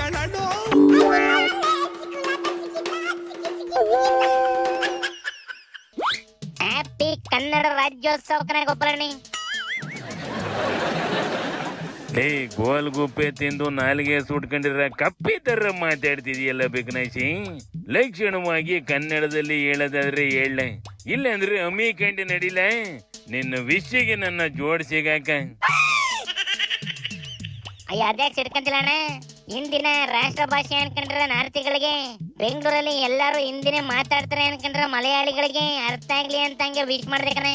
ಬಾಳಣ್ಣು happy Kannada Rajyotsava ಕಣ ಗೊಬ್ಬರಣಿ ಲೇ ಗೋಲ್ ಗುಪ್ಪೆ ತಿಂದು ನಾಲಿಗೆ ಸುಟ್ಕೊಂಡಿರ ಕಪ್ಪಿ ತರ ಮಾತಾಡ್ತಿದೀಯಲ್ಲ ಬಿಗ್ನಾಶಿ ಲಕ್ಷಣವಾಗಿ ಕನ್ನಡದಲ್ಲಿ ಹೇಳೋದಾದ್ರೆ ಹೇಳ ಇಲ್ಲಾಂದ್ರೆ ಅಮಿ ಕಂಡು ನಡಿಲ ನಿನ್ನ ವಿಷಯಗೆ ನನ್ನ ಜೋಡ್ಸಿಗಾಕ ಅಯ್ಯ ಅದ್ಯಾಕ್ ಸಿಡ್ಕಂತಿಲ್ಲ ಅಣ್ಣ ಹಿಂದಿನ ರಾಷ್ಟ್ರ ಭಾಷೆ ಅನ್ಕೊಂಡ್ರ ನಾರ್ತಿಗಳಿಗೆ ಬೆಂಗಳೂರಲ್ಲಿ ಎಲ್ಲಾರು ಹಿಂದಿನೇ ಮಾತಾಡ್ತಾರೆ ಅನ್ಕೊಂಡ್ರ ಮಲಯಾಳಿಗಳಿಗೆ ಅರ್ಥ ಆಗ್ಲಿ ಅಂತ ಹಂಗೆ ವಿಶ್ ಮಾಡ್ದೆ ಕಣೆ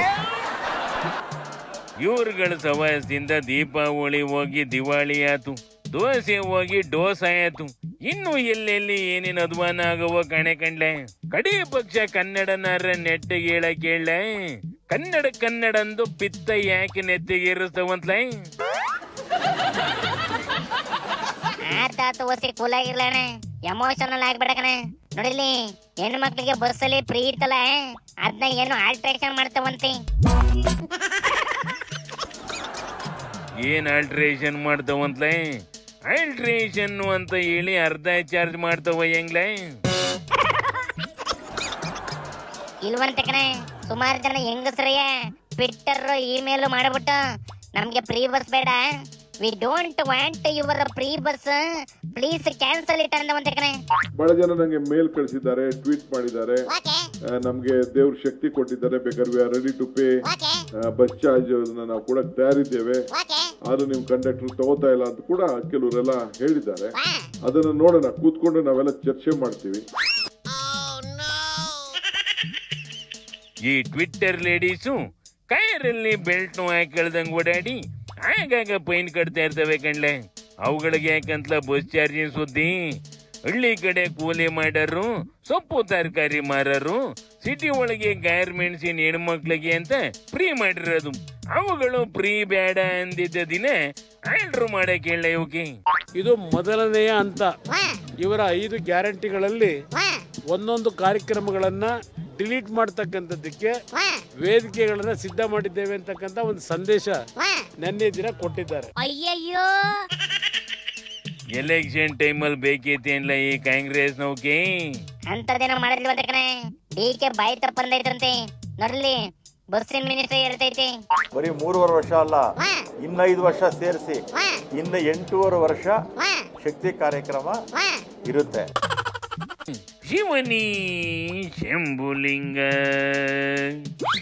ಇವ್ರುಗಳ ಸವಾಸದಿಂದ ದೀಪಾವಳಿ ಹೋಗಿ ದಿವಾಳಿ ಆತು ದೋಸೆ ಹೋಗಿ ಡೋಸ್ ಆಯ್ತು ಇನ್ನು ಎಲ್ಲೆಲ್ಲಿ ಏನೇನ್ ಅಧ್ವಾನ ಆಗವೋ ಕಣೆ ಕಂಡ್ಲೆ ಕಡೇ ಪಕ್ಷ ಕನ್ನಡನಾರ ನೆಟ್ಟಿಗೆ ಹೇಳಕ್ ಹೇಳ ಕನ್ನಡ ಕನ್ನಡ ಅಂದು ಪಿತ್ತ ಯಾಕೆ ನೆತ್ತಿಗೆ ಇರಿಸ್ತವಂತ್ಲ ಆತ ಆತ ಓಸಿ ಕೂಲ್ ಆಗಿರ್ಲ ಅಣ್ಣ ಎಮೋಷನಲ್ ಆಗ್ಬೇಡ ಕಣ ನೋಡಿಲಿ ಹೆಣ್ಣು ಮಕ್ಳಿಗೆ ಬಸ್ಸಲ್ಲಿ ಫ್ರೀ ಇತ್ತಲ್ಲ ಅದನ್ನ ಏನು ಆಲ್ಟ್ರೇಷನ್ ಮಾಡ್ತಾವಂತೆ ಏನ್ ಆಲ್ಟ್ರೇಷನ್ ಮಾಡ್ತಾವಂತ್ಲೆ ಆಲ್ಟ್ರೇಷನ್ ಅಂತ ಹೇಳಿ ಅರ್ಧ ಚಾರ್ಜ್ ಮಾಡ್ತಾವ ಹೆಂಗ್ಲೆ ಇಲ್ವಂತೆ ಕಣೆ ಸುಮಾರು ಜನ ಹೆಂಗಸ್ರಯ್ಯ ಟ್ವಿಟ್ಟರ್ ಇಮೇಲ್ ಮಾಡ್ಬಿಟ್ಟು ನಮ್ಗೆ ಫ್ರೀ ಬಸ್ ಬೇಡ we don't want your free bus please cancel it ಅಂದವಂತೆ ಕಣೆ ಬಹಳ ಜನ ನಂಗೆ ಮೇಲ್ ಕಳಿಸಿದ್ದಾರೆ ಟ್ವೀಟ್ ಮಾಡಿದ್ದಾರೆ ಆ, ನಮ್ಗೆ ದೇವ್ರ ಶಕ್ತಿ ಕೊಟ್ಟಿದ್ದಾರೆ ಬೇಕಾದ್ರೆ we are ready to pay bus charge ನಾವು ಕೂಡ ತಯಾರಿದ್ದೇವೆ ಆದ್ರೂ ನಿಮ್ ಕಂಡಕ್ಟರ್ ತಗೋತಾ ಇಲ್ಲ ಅಂತ ಕೂಡ ಕೆಲವರೆಲ್ಲ ಹೇಳಿದ್ದಾರೆ ಅದನ್ನ ನೋಡೋಣ ಕೂತ್ಕೊಂಡು ನಾವೆಲ್ಲ ಚರ್ಚೆ ಮಾಡ್ತೀವಿ ಈ ಟ್ವಿಟ್ಟರ್ ಲೇಡೀಸು ಕಾರಲ್ಲಿ ಬೆಲ್ಟ್ ಹಾಕಳ್ದಂಗ್ ಓಡಾಡಿ ಆಗಾಗ ಪೈನ್ ಕಟ್ತಾ ಇರ್ತವೆ ಕಣ್ಲೆ ಅವುಗಳಿಗೆ ಯಾಕಂತಲ ಬಸ್ ಚಾರ್ಜಿನ ಸುದ್ದಿ ಹಳ್ಳಿ ಕಡೆ ಕೂಲಿ ಮಾಡರು ಸೊಪ್ಪು ತರಕಾರಿ ಮಾರರು ಸಿಟಿ ಒಳಗೆ ಗಾರ್ಮೆಂಟ್ಸಿನ ಹೆಣ್ಮಕ್ಳಿಗೆ ಅಂತ ಫ್ರೀ ಮಾಡಿರೋದು ಅವುಗಳು ಫ್ರೀ ಬೇಡ ಅಂದಿದ್ದ ದಿನ ಆರ್ಡರ್ ಮಾಡಕ್ ಹೇಳ ಇವಕ್ಕೆ ಇದು ಮೊದಲನೆಯ ಹಂತ ಇವರ ಐದು ಗ್ಯಾರಂಟಿಗಳಲ್ಲಿ ಒಂದೊಂದು ಕಾರ್ಯಕ್ರಮಗಳನ್ನ ಡಿಲೀಟ್ ಮಾಡ್ತಕ್ಕಂಥದ್ದಕ್ಕೆ ವೇದಿಕೆಗಳನ್ನ ಸಿದ್ಧ ಮಾಡಿದ್ದೇವೆ ಅಂತಕ್ಕಂಥ ಒಂದು ಸಂದೇಶ ನಿನ್ನೆ ದಿನ ಕೊಟ್ಟಿದ್ದಾರೆ ಅಯ್ಯಯ್ಯೋ ಎಲೆಕ್ಷನ್ ಟೈಮಲ್ಲಿ ಬೇಕೈತಿ ಅನ್ಲ ಈ ಕಾಂಗ್ರೆಸ್ ನೌಕೆ ಅಂತದೇನೋ ಮಾಡಿಲ್ವಂತೆ ಕಣೆ ಡಿ ಕೆ ಬಾಯಿ ತಪ್ಪಂದೈತಂತೆ ನೋಡ್ಲಿ ಬಸ್ಸಿನ ಮಿನಿಸ್ಟರ್ ಹೇಳ್ತೈತಿ ಬರೀ ಮೂರುವರೆ ವರ್ಷ ಅಲ್ಲ ಇನ್ನು ಐದು ವರ್ಷ ಸೇರಿಸಿ ಇನ್ನು ಎಂಟೂವರೆ ವರ್ಷ ಶಕ್ತಿ ಕಾರ್ಯಕ್ರಮ ಇರುತ್ತೆ ಶಿವನಿ ಶಂಭುಲಿಂಗ